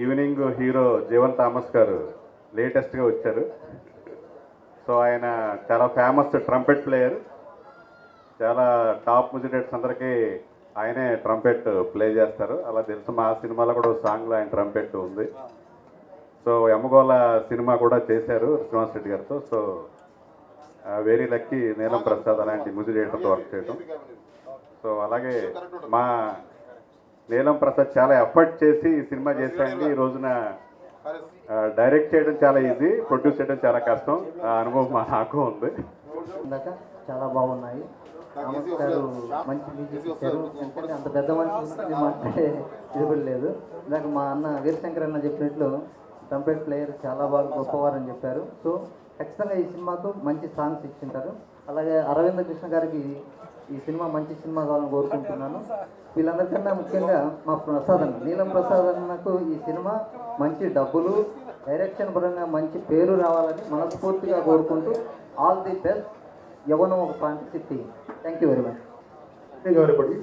Evening hero Jeevan Thomas గారు లేటెస్ట్గా వచ్చారు సో ఆయన చాలా ఫేమస్ ట్రంపెట్ ప్లేయర్ చాలా టాప్ మ్యూజిక్ అందరికీ ఆయనే ట్రంపెట్ ప్లే చేస్తారు అలా తెలుసు మా సినిమాలో కూడా సాంగ్లో ఆయన ట్రంపెట్ ఉంది సో ఎమ్మగోళ సినిమా కూడా చేశారు శ్రీనివాస్ రెడ్డి గారితో so very lucky Neelam Prasad అలాంటి మ్యూజిక్ డైరెక్టర్తో వర్క్ చేయడం సో అలాగే మా నీలం ప్రసాద్ చాలా ఎఫర్ట్ చేసి ఈ సినిమా చేశాయండి ఈ రోజున డైరెక్ట్ చేయడం చాలా ఈజీ ప్రొడ్యూస్ చేయడం చాలా కష్టం ఆ అనుభవం మా నాకు ఉంది ఇందాక చాలా బాగున్నాయి రామస్ గారు మంచి మ్యూజిక్ ఇచ్చారు ఎందుకంటే అంత పెద్ద మనిషి మాట్లాడే ఇది కూడా లేదు ఇందాక మా అన్న వీరశంకర్ అన్న చెప్పినట్లు ట్రంపెట్ ప్లేయర్ చాలా బాగా గొప్పవారని చెప్పారు సో ఖచ్చితంగా ఈ సినిమాకు మంచి సాంగ్స్ ఇచ్చింటారు అలాగే అరవింద కృష్ణ గారికి ఈ సినిమా మంచి సినిమా కావాలని కోరుకుంటున్నాను వీళ్ళందరికన్నా ముఖ్యంగా మా ప్రసాద్ అన్న నీలం ప్రసాద్ అన్నకు ఈ సినిమా మంచి డబ్బులు డైరెక్షన్ పరంగా మంచి పేరు రావాలని మనస్ఫూర్తిగా కోరుకుంటూ ఆల్ ది బెస్ట్ యవనం ఒక fantasy team thank you very much Hey everybody.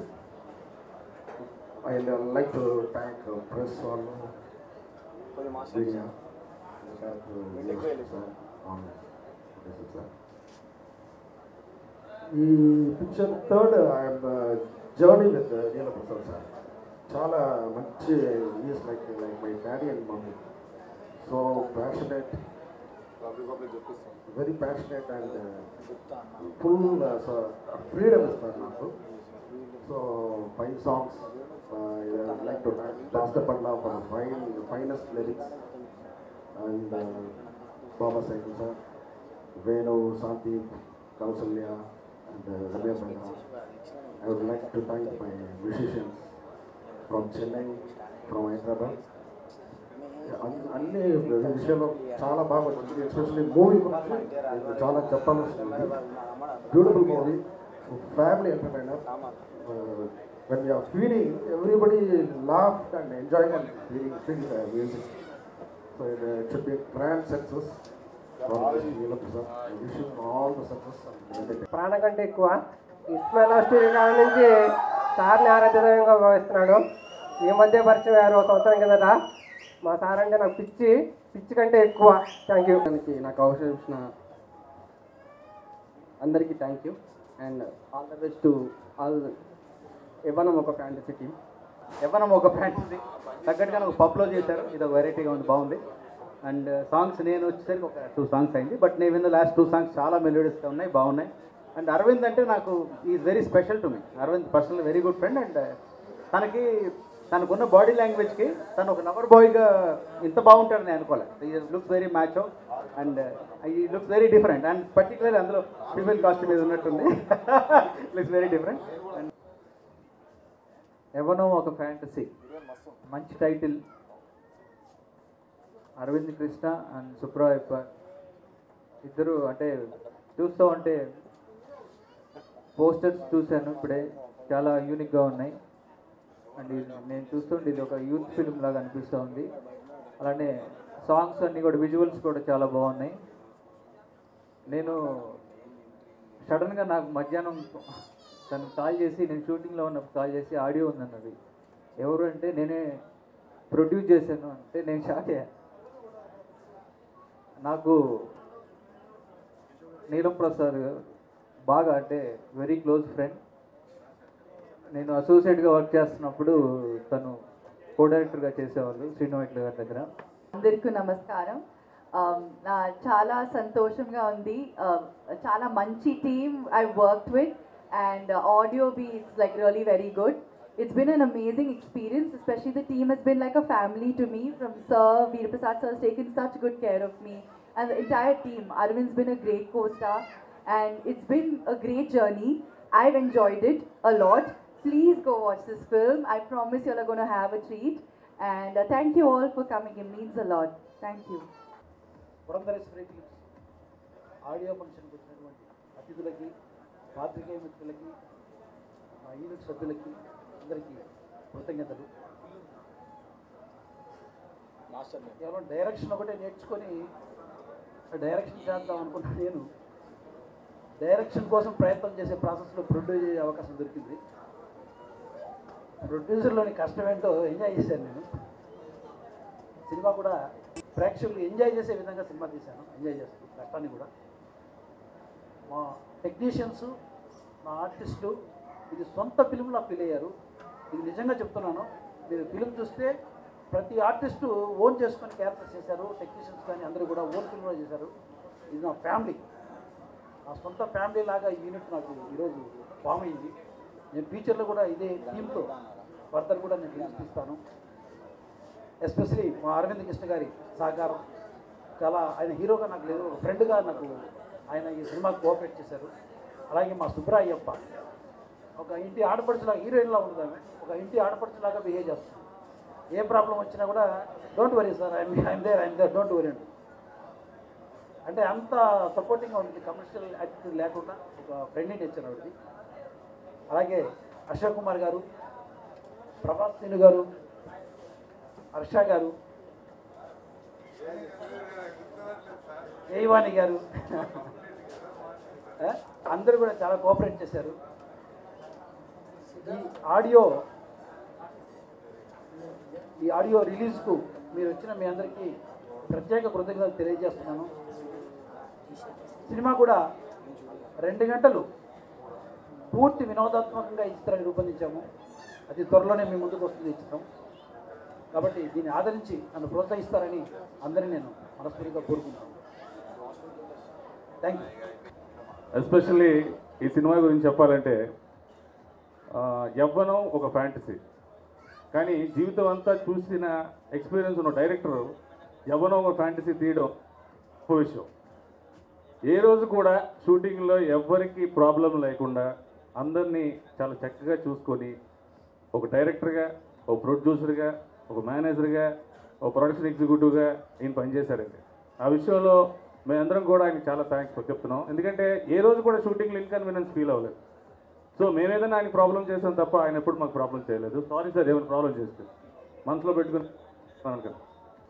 I'd uh, like to thank uh, press all being here. Thank you, yes, sir, on this, sir. ఈ picture third I'm journey with Neela Prasad sir చాలా మంచి is like like my daddy and mummy so passionate very passionate and full freedom ఇస్తారు నాకు so five songs like to దాస్త పండ్ల for fine finest lyrics and Baba సైకిల్ sir Venu Shanti Kausalya and Ramya బైరా I would like to thank my musicians from Chennai from Hyderabad అన్ని- అన్ని విషయాల్లో చాలా బాగా వచ్చింది ఎస్పెషల్లీ మూవీ గురించి నేను చాలా చెప్పాల్సి ఉంది beautiful movie family entertainer when you are feeding everybody laughed and enjoying and feeling, feeling the music so it, uh, it should be a grand success for Neelam Prasad. I wish him all the success and everything. ప్రాణం కంటే ఎక్కువ Ismail studio కాడ నుంచి సార్ని ఆరాధ్యంగా భావిస్తున్నాడు ఈ మధ్య పరిచయం అయ్యారు ఒక సంవత్సరం కిందట మా సార్ అంటే నాకు పిచ్చి పిచ్చి కంటే ఎక్కువ థ్యాంక్ యూ దానికి నాకు అవకాశం ఇచ్చిన అందరికీ thank you and all the best to all ఇవ్వనం ఒక ఫ్యాంటసీ టీమ్ ఎవరం ఒక ఫ్యాంటసీ తగ్గట్టుగా ఒక పబ్లో చేశారు ఇది ఒక వెరైటీగా ఉంది బాగుంది అండ్ సాంగ్స్ నేను వచ్చేసరికి ఒక టూ సాంగ్స్ అయింది బట్ నేను విన్న లాస్ట్ టూ సాంగ్స్ చాలా మెలోడియస్గా ఉన్నాయి బాగున్నాయి అండ్ అరవింద్ అంటే నాకు is very special to me Aravind personal very good friend and తనకి తనకున్న బాడీ లాంగ్వేజ్కి తను ఒక లవర్ బాయ్గా ఇంత బాగుంటాడని అనుకోలేదు ఈ లుక్స్ వెరీ మ్యాచ్ అండ్ ఈ looks very different and particularly అందులో ఫీమేల్ కాస్ట్యూమ్ మీద ఉన్నట్టుంది లుక్స్ వెరీ డిఫరెంట్ అండ్ ఎవనో ఒక ఫ్యాంటసీ మంచి టైటిల్ అరవింద్ కృష్ణ అండ్ సుబ్రాయప్ప ఇద్దరు అంటే చూస్తూ ఉంటే పోస్టర్స్ చూశాను ఇప్పుడే చాలా యూనిక్గా ఉన్నాయి అండ్ ఇది నేను చూస్తుంటే ఇది ఒక యూత్ ఫిల్మ్ లాగా అనిపిస్తూ ఉంది అలానే సాంగ్స్ అన్నీ కూడా విజువల్స్ కూడా చాలా బాగున్నాయి నేను సడన్గా నాకు మధ్యాహ్నం తను కాల్ చేసి నేను షూటింగ్లో ఉన్నప్పుడు కాల్ చేసి ఆడియో ఉందన్నది ఎవరు అంటే నేనే ప్రొడ్యూస్ చేశాను అంటే నేను షాక్ అయ్యా నాకు నీలం ప్రసాద్ బాగా అంటే వెరీ క్లోజ్ ఫ్రెండ్ నేను అసోసియేట్గా వర్క్ చేస్తున్నప్పుడు తను కో డైరెక్టర్గా చేసేవాళ్ళు శ్రీనివాట్ల గారి దగ్గర అందరికీ నమస్కారం Um, నా చాలా సంతోషంగా ఉంది Um, చాలా మంచి team I work with and audio be it's like really very good It's been an amazing experience, especially the team has been like a family to me. From Sir Veerprasad sir has taken such good care of me, and the entire team. Arvind's been a great co-star, and it's been a great journey. I've enjoyed it a lot. Please go watch this film. I promise you're going to have a treat. And uh, thank you all for coming. It means a lot. Thank you. Purandhareswari Philips audio ఫంక్షన్కి వచ్చినటువంటి అతిథులకి పాత్రికేయ మిత్రులకి మా unit సభ్యులకి అందరికీ కృతజ్ఞతలు కేవలం direction ఒకటే నేర్చుకొని డైరెక్షన్ చేద్దాం అనుకున్నా నేను డైరెక్షన్ కోసం ప్రయత్నం చేసే ప్రాసెస్లో ప్రొడ్యూస్ చేసే అవకాశం దొరికింది ప్రొడ్యూసర్లోని కష్టం ఏంటో ఎంజాయ్ చేశాను నేను సినిమా కూడా ప్రేక్షకులు ఎంజాయ్ చేసే విధంగా సినిమా తీశాను ఎంజాయ్ చేస్తాను కష్టాన్ని కూడా మా టెక్నీషియన్స్ మా ఆర్టిస్టులు ఇది సొంత ఫిల్మ్లా ఫీల్ అయ్యారు ఇది నిజంగా చెప్తున్నాను మీరు ఫిల్మ్ చూస్తే ప్రతి ఆర్టిస్టు ఓన్ చేసుకొని క్యారెక్టర్స్ చేశారు టెక్నీషియన్స్ కానీ అందరూ కూడా ఓన్ ఫిల్మ్లో చేశారు ఇది నా ఫ్యామిలీ నా సొంత ఫ్యామిలీ లాగా ఈ యూనిట్ నాకు ఈరోజు ఫామ్ అయింది నేను ఫ్యూచర్లో కూడా ఇదే టీంతో ఫర్దర్ కూడా నేను ఫిల్మ్స్ తీస్తాను ఎస్పెషలీ మా అరవింద్ కృష్ణ గారి సహకారం చాలా ఆయన హీరోగా నాకు లేదు ఒక ఫ్రెండ్గా నాకు ఆయన ఈ సినిమాకి కోఆపరేట్ చేశారు అలాగే మా సుబ్రాయ్యప్ప ఒక ఇంటి ఆడపడుచులాగా హీరోయిన్లా ఉంది ఆమె ఒక ఇంటి ఆడపడుచులాగా బిహేవ్ చేస్తుంది ఏ ప్రాబ్లం వచ్చినా కూడా don't worry sir I'm I'm there I'm there don't worry అండి అంటే అంత సపోర్టింగ్గా ఉంటుంది కమర్షియల్ యాటిట్యూడ్ లేకుండా ఒక ఫ్రెండ్లీ నేచర్ ఆవిడది అలాగే అశోక్ కుమార్ గారు ప్రభాస్ సీను గారు హర్ష గారు జయవాణి గారు ఆ, అందరూ కూడా చాలా కోఆపరేట్ చేశారు ఈ ఆడియో ఈ ఆడియో రిలీజ్కు మీరు వచ్చిన మీ అందరికీ ప్రత్యేక కృతజ్ఞతలు తెలియజేస్తున్నాను సినిమా కూడా రెండు గంటలు పూర్తి వినోదాత్మకంగా ఈ చిత్రాన్ని రూపొందించాము అది త్వరలోనే మీ ముందుకు వస్తుంది ఈ చిత్రం కాబట్టి దీన్ని ఆదరించి నన్ను ప్రోత్సహిస్తారని అందరినీ నేను మనస్ఫూర్తిగా కోరుకుంటున్నాను థ్యాంక్ యూ ఎస్పెషల్లీ ఈ సినిమా గురించి చెప్పాలంటే ఆ, యవ్వనం ఒక ఫ్యాంటసీ కానీ జీవితం అంతా చూసిన ఎక్స్పీరియన్స్ ఉన్న డైరెక్టర్ యవ్వనం ఒక ఫ్యాంటసీ తీయడం గొప్ప విషయం ఏ రోజు కూడా షూటింగ్లో ఎవ్వరికి ప్రాబ్లం లేకుండా అందరినీ చాలా చక్కగా చూసుకొని ఒక డైరెక్టర్గా ఒక ప్రొడ్యూసర్గా ఒక మేనేజర్గా ఒక ప్రొడక్షన్ ఎగ్జిక్యూటివ్గా ఈయన పనిచేశారండి ఆ విషయంలో మేమందరం కూడా ఆయనకి చాలా థ్యాంక్స్ చెప్తున్నాం ఎందుకంటే ఏ రోజు కూడా షూటింగ్లో ఇన్కన్వీనియన్స్ ఫీల్ అవ్వలేదు సో మేమేదైనా ఆయన ప్రాబ్లం చేసాం తప్ప ఆయన ఎప్పుడు మాకు ప్రాబ్లం చేయలేదు సారీ సార్ ఏమైనా ప్రాబ్లం చేస్తే మనసులో పెట్టుకుని అనుకోండి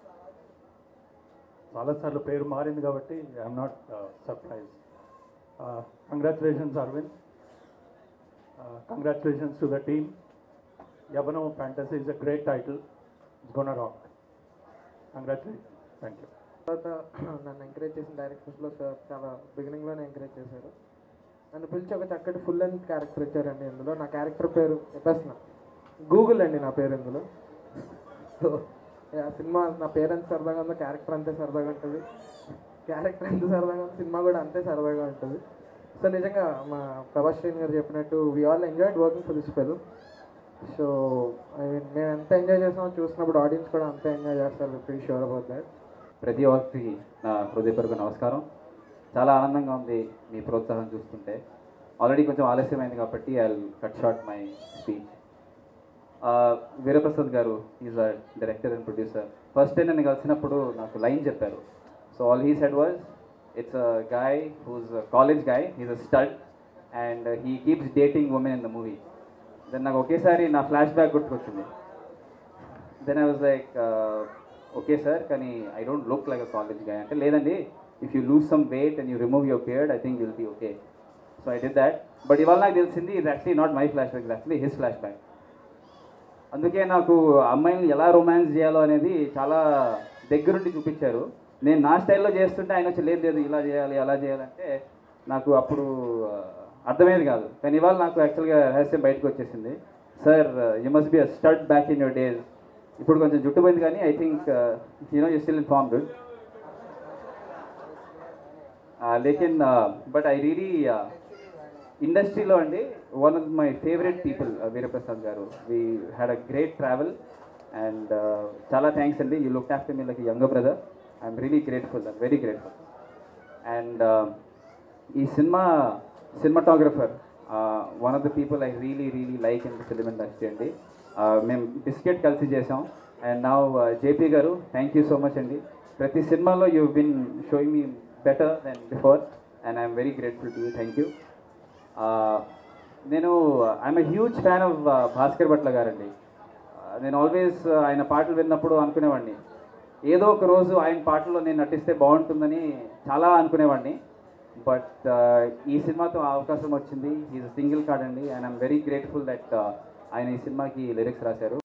చాలాసార్లు పేరు మారింది కాబట్టి I'm not surprise congratulations Aravind congratulations to the team యవనం fantasy is a great title it's gonna rock congratulations thank you తర్వాత నన్ను ఎంకరేజ్ చేసిన డైరెక్టర్స్లో సార్ చాలా బిగినింగ్లోనే ఎంకరేజ్ చేశారు నన్ను పిలిచి ఒక చక్కటి ఫుల్ లెంత్ క్యారెక్టర్ ఇచ్చారండి ఇందులో నా క్యారెక్టర్ పేరు చెప్పేస్తున్నా గూగుల్ అండి నా పేరు ఇందులో సో ఆ సినిమా నా పేరు ఎంత సరదాగా ఉందో క్యారెక్టర్ అంతే సరదాగా ఉంటుంది క్యారెక్టర్ ఎంత సరదాగా ఉందో సినిమా కూడా అంతే సరదాగా ఉంటుంది సో నిజంగా మా ప్రభాస్ శ్రీని గారు చెప్పినట్టు we all enjoyed working for this film so I mean మేము ఎంత ఎంజాయ్ చేస్తామో చూసినప్పుడు ఆడియన్స్ కూడా అంతే ఎంజాయ్ చేస్తారు ప్రీ షూర్ అబౌట్ దాట్ ప్రతి ఒక్కరికి నా హృదయపూర్వక నమస్కారం చాలా ఆనందంగా ఉంది మీ ప్రోత్సాహం చూస్తుంటే ఆల్రెడీ కొంచెం ఆలస్యమైంది కాబట్టి I cut short my speech Veeraprasad గారు is a director and producer first time నన్ను కలిసినప్పుడు నాకు లైన్ చెప్పారు so all he said was it's a guy whose college guy he's a stud and he keeps dating women in the movie then నాకు ఒకేసారి నా flashback గుర్తుకొచ్చింది then I was like okay sir కానీ I don't look like a college guy అంటే లేదండి if you lose some weight and you remove your beard I think will be okay so I did that but ఇవాళ నాకు తెలిసింది ఇది actually not my flashback actually his flashback అందుకే నాకు అమ్మాయిని ఎలా రొమాన్స్ చేయాలో అనేది చాలా దగ్గరుండి చూపించారు నేను నా స్టైల్లో చేస్తుంటే ఆయన వచ్చి లేదు లేదు ఇలా చేయాలి అలా చేయాలంటే నాకు అప్పుడు ఆ, అర్థమయ్యేది కాదు కానీ ఇవాళ నాకు యాక్చువల్గా రహస్యం బయటకు వచ్చేసింది sir you must be a stud back in your days ఇప్పుడు కొంచెం జుట్టు పోయింది కానీ I think you know you still in form good లేకిన్ బట్ ఐ రియలీ ఇండస్ట్రీలో అండి one of my favourite people Veeraprasad గారు we had a great travel and చాలా థ్యాంక్స్ అండి you look after me like younger brother I'm really grateful I'm very grateful and ఈ సినిమా cinematographer one of the people I really really like in the film industry అండి Uh, మేము బిస్కెట్ కలిసి చేసాం and నా జేపీ గారు థ్యాంక్ యూ సో మచ్ అండి ప్రతి సినిమాలో you been showing me better than before and I'm very grateful to you thank you నేను I'm a huge fan of Bhaskar Bhatla గారండి Uh, నేను ఆల్వేస్ ఆయన పాటలు విన్నప్పుడు అనుకునేవాడిని ఏదో ఒక రోజు ఆయన పాటల్లో నేను నటిస్తే బాగుంటుందని చాలా అనుకునేవాడిని బట్ ఈ సినిమాతో ఆ అవకాశం వచ్చింది ఈజ్ సింగిల్ కార్డ్ అండి and I'm very grateful that ఆయన ఈ సినిమాకి లిరిక్స్ రాశారు